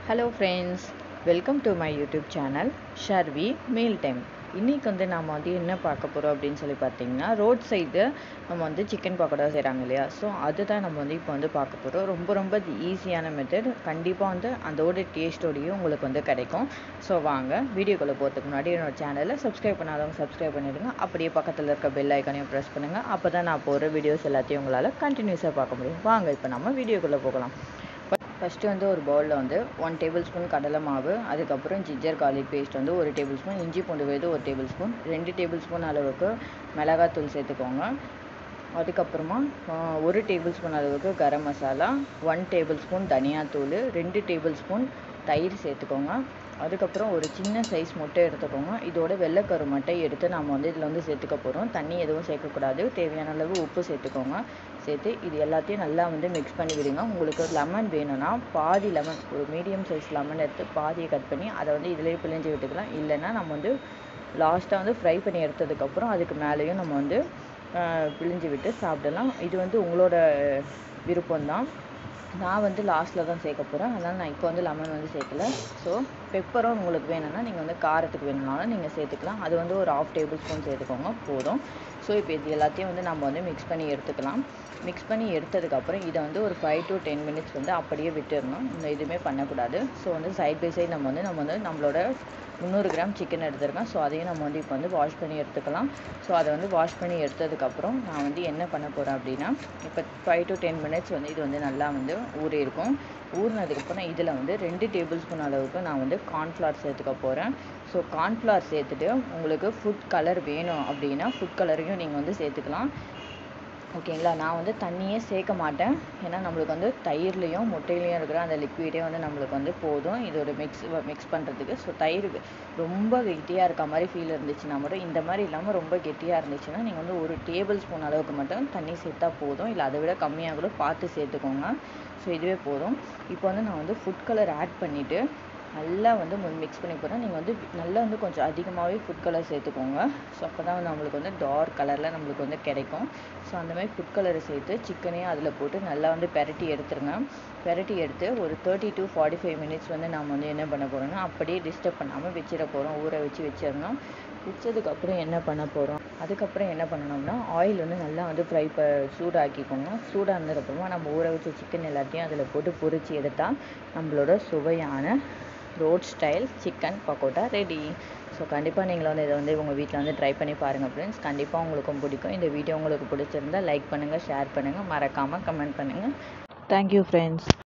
hello friends welcome to my YouTube channel Sharvi meal time இன்றைக்கி வந்து நாம் வந்து என்ன பார்க்க போகிறோம் அப்படின்னு சொல்லி பார்த்தீங்கன்னா ரோட் சைடு நம்ம வந்து சிக்கன் பக்கோடா செய்கிறாங்க இல்லையா ஸோ அதுதான் நம்ம வந்து இப்போ வந்து பார்க்க போகிறோம் ரொம்ப ரொம்ப ஈஸியான மெத்தட் கண்டிப்பாக வந்து அதோட டேஸ்ட்டோடையும் உங்களுக்கு வந்து கிடைக்கும் ஸோ வாங்க வீடியோக்குள்ளே போகிறதுக்கு முன்னாடி என்னோட சேனலை சப்ஸ்கிரைப் பண்ணாதவங்க சப்ஸ்கிரைப் பண்ணிடுங்க அப்படியே பக்கத்தில் இருக்க பெல் ஐக்கானையும் ப்ரெஸ் பண்ணுங்கள் அப்போ தான் நான் போகிற வீடியோஸ் எல்லாத்தையும் உங்களால் கண்டினியூஸாக பார்க்க முடியும் வாங்க இப்போ நம்ம வீடியோக்குள்ளே போகலாம் ஃபஸ்ட்டு வந்து ஒரு பவுலில் வந்து ஒன் டேபிள் ஸ்பூன் கடலை மாவு அதுக்கப்புறம் ஜிஞ்சர் garlic பேஸ்ட் வந்து ஒரு டேபிள் ஸ்பூன் இஞ்சி பூண்டு விழுது ஒரு டேபிள் ஸ்பூன் ரெண்டு டேபிள் ஸ்பூன் அளவுக்கு மிளகாத்தூள் சேர்த்துக்கோங்க அதுக்கப்புறமா ஆஹ், ஒரு டேபிள் ஸ்பூன் அளவுக்கு garam masala one tablespoon தனியாத்தூள் ரெண்டு டேபிள் ஸ்பூன் தயிர் சேர்த்துக்கோங்க அதுக்கப்புறம் ஒரு சின்ன சைஸ் முட்டை எடுத்துக்கோங்க இதோட வெள்ளைக்கரு மட்டை எடுத்து நாம் வந்து இதில் வந்து சேர்த்துக்க போகிறோம் தண்ணி எதுவும் சேர்க்கக்கூடாது தேவையான அளவு உப்பு சேர்த்துக்கோங்க சேர்த்து இது எல்லாத்தையும் நல்லா வந்து மிக்ஸ் பண்ணி விடுங்க உங்களுக்கு லெமன் வேணும்னா பாதி லெமன் ஒரு மீடியம் சைஸ் லெமன் எடுத்து பாதியை கட் பண்ணி அதை வந்து இதிலேயே பிழிஞ்சு விட்டுக்கலாம் இல்லைன்னா நம்ம வந்து லாஸ்ட்டாக வந்து ஃப்ரை பண்ணி எடுத்ததுக்கப்புறம் அதுக்கு மேலேயும் நம்ம வந்து ஆஹ், பிழிஞ்சு விட்டு சாப்பிடலாம் இது வந்து உங்களோட விருப்பம்தான் நான் வந்து லாஸ்ட்டில் தான் சேர்க்க போகிறேன் அதனால் நான் இப்போ வந்து லெமன் வந்து சேர்க்கல ஸோ பெப்பரும் உங்களுக்கு வேணும்னா நீங்கள் வந்து காரத்துக்கு வேணும்னாலும் நீங்கள் சேர்த்துக்கலாம் அது வந்து ஒரு ஆஃப் டேபிள் ஸ்பூன் சேர்த்துக்கோங்க போதும் ஸோ இப்போ இது எல்லாத்தையும் வந்து நம்ம வந்து மிக்ஸ் பண்ணி எடுத்துக்கலாம் மிக்ஸ் பண்ணி எடுத்ததுக்கப்புறம் இதை வந்து ஒரு ஃபைவ் டு டென் மினிட்ஸ் வந்து அப்படியே விட்டுடணும் இந்த எதுவுமே பண்ணக்கூடாது ஸோ வந்து சைட் பை சைடு நம்ம வந்து நம்ம வந்து நம்மளோட முந்நூறு கிராம் சிக்கன் எடுத்திருக்கேன் ஸோ அதையும் நம்ம வந்து இப்போ வந்து வாஷ் பண்ணி எடுத்துக்கலாம் ஸோ அதை வந்து வாஷ் பண்ணி எடுத்ததுக்கப்புறம் நான் வந்து என்ன பண்ண போகிறேன் அப்படின்னா இப்போ ஃபைவ் டு டென் மினிட்ஸ் வந்து இது வந்து நல்லா வந்து ஊறி இருக்கும் ஊறினதுக்கப்புறம் இதில் வந்து ரெண்டு டேபிள் ஸ்பூன் அளவுக்கு நான் வந்து கார்ன்ஃப்ளவர் சேர்த்துக்க போகிறேன் ஸோ கார்ன்ஃப்ளவர் சேர்த்துட்டு உங்களுக்கு ஃபுட் கலர் வேணும் அப்படின்னா ஃபுட் கலரையும் நீங்கள் வந்து சேர்த்துக்கலாம் ஓகேங்களா நான் வந்து தண்ணியே சேர்க்க மாட்டேன் ஏன்னா நம்மளுக்கு வந்து தயிர்லேயும் முட்டையிலையும் இருக்கிற அந்த லிக்விடே வந்து நம்மளுக்கு வந்து போதும் இதோட மிக்ஸ் மிக்ஸ் பண்ணுறதுக்கு ஸோ தயிர் ரொம்ப கெட்டியாக இருக்க மாதிரி ஃபீல் இருந்துச்சுன்னா மட்டும் இந்த மாதிரி இல்லாமல் ரொம்ப கெட்டியாக இருந்துச்சுன்னா நீங்கள் வந்து ஒரு டேபிள் ஸ்பூன் அளவுக்கு மட்டும் தண்ணி சேர்த்தா போதும் இல்லை அதை விட கம்மியாக கூட பார்த்து சேர்த்துக்கோங்க ஸோ இதுவே போதும் இப்போ வந்து நான் வந்து ஃபுட் கலர் ஆட் பண்ணிவிட்டு நல்லா வந்து மிக்ஸ் பண்ணி போகிறேன் நீங்கள் வந்து நல்லா வந்து கொஞ்சம் அதிகமாகவே ஃபுட் கலர் சேர்த்துக்கோங்க ஸோ அப்போ தான் வந்து நம்மளுக்கு வந்து டார்க் கலரில் நம்மளுக்கு வந்து கிடைக்கும் ஸோ அந்த மாதிரி ஃபுட் கலரை சேர்த்து சிக்கனையும் அதில் போட்டு நல்லா வந்து பெரட்டி எடுத்துருங்க பெரட்டி எடுத்து ஒரு thirty to forty five minutes வந்து நாம் வந்து என்ன பண்ண போகிறோம்னா அப்படியே டிஸ்டர்ப் பண்ணாமல் வச்சிட போகிறோம் ஊற வச்சு வச்சிடணும் வச்சதுக்கப்புறம் என்ன பண்ண போகிறோம் அதுக்கப்புறம் என்ன பண்ணணும்னா ஆயில் வந்து நல்லா வந்து ஃப்ரை ப சூடாக்கிக்கோங்க சூடானதுக்கப்புறமா நம்ம ஊற வச்ச சிக்கன் எல்லாத்தையும் அதில் போட்டு பொரிச்சு எடுத்தால் நம்மளோட சுவையான road style chicken pakoda ready so கண்டிப்பாக நீங்கள் வந்து இதை வந்து உங்கள் வீட்டில் வந்து ட்ரை பண்ணி பாருங்கள் ஃப்ரெண்ட்ஸ் கண்டிப்பாக உங்களுக்கும் பிடிக்கும் இந்த வீடியோ உங்களுக்கு பிடிச்சிருந்தா லைக் பண்ணுங்கள் ஷேர் பண்ணுங்கள் மறக்காமல் கமெண்ட் பண்ணுங்கள் தேங்க்யூ ஃப்ரெண்ட்ஸ்